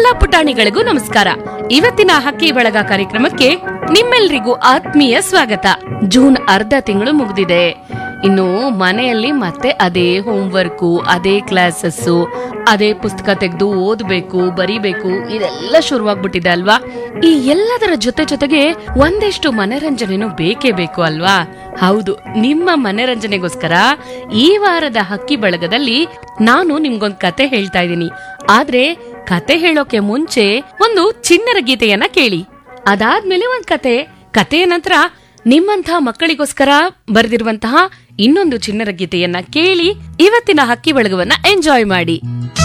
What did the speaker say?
ಪುಟಾಣಿಗಳಿಗೂ ನಮಸ್ಕಾರ ಇವತ್ತಿನ ಹಕ್ಕಿ ಬಳಗ ಕಾರ್ಯಕ್ರಮಕ್ಕೆ ನಿಮ್ಮೆಲ್ರಿಗೂ ಆತ್ಮೀಯ ಸ್ವಾಗತ ಜೂನ್ ಅರ್ಧ ತಿಂಗಳು ಮುಗ್ದಿದೆ ಇನ್ನು ಮನೆಯಲ್ಲಿ ಮತ್ತೆ ಅದೇ ಹೋಮ್ವರ್ಕು ಅದೇ ಕ್ಲಾಸಸ್ಸು ಅದೇ ಪುಸ್ತಕ ತೆಗೆದು ಓದ್ಬೇಕು ಬರಿಬೇಕು ಇದೆಲ್ಲ ಶುರುವಾಗ್ಬಿಟ್ಟಿದೆ ಅಲ್ವಾ ಈ ಎಲ್ಲದರ ಜೊತೆ ಜೊತೆಗೆ ಒಂದಿಷ್ಟು ಮನರಂಜನೆನೂ ಬೇಕೇ ಬೇಕು ಅಲ್ವಾ ಹೌದು ನಿಮ್ಮ ಮನರಂಜನೆಗೋಸ್ಕರ ಈ ವಾರದ ಹಕ್ಕಿ ಬಳಗದಲ್ಲಿ ನಾನು ನಿಮ್ಗೊಂದ್ ಕತೆ ಹೇಳ್ತಾ ಇದ್ದೀನಿ ಆದ್ರೆ ಕತೆ ಹೇಳೋಕೆ ಮುಂಚೆ ಒಂದು ಚಿನ್ನರ ಗೀತೆಯನ್ನ ಕೇಳಿ ಅದಾದ್ಮೇಲೆ ಒಂದ್ ಕತೆ ಕತೆಯ ನಂತರ ನಿಮ್ಮಂತಹ ಮಕ್ಕಳಿಗೋಸ್ಕರ ಬರೆದಿರುವಂತಹ ಇನ್ನೊಂದು ಚಿನ್ನರ ಗೀತೆಯನ್ನ ಕೇಳಿ ಇವತ್ತಿನ ಹಕ್ಕಿ ಬಳಗವನ್ನ ಎಂಜಾಯ್ ಮಾಡಿ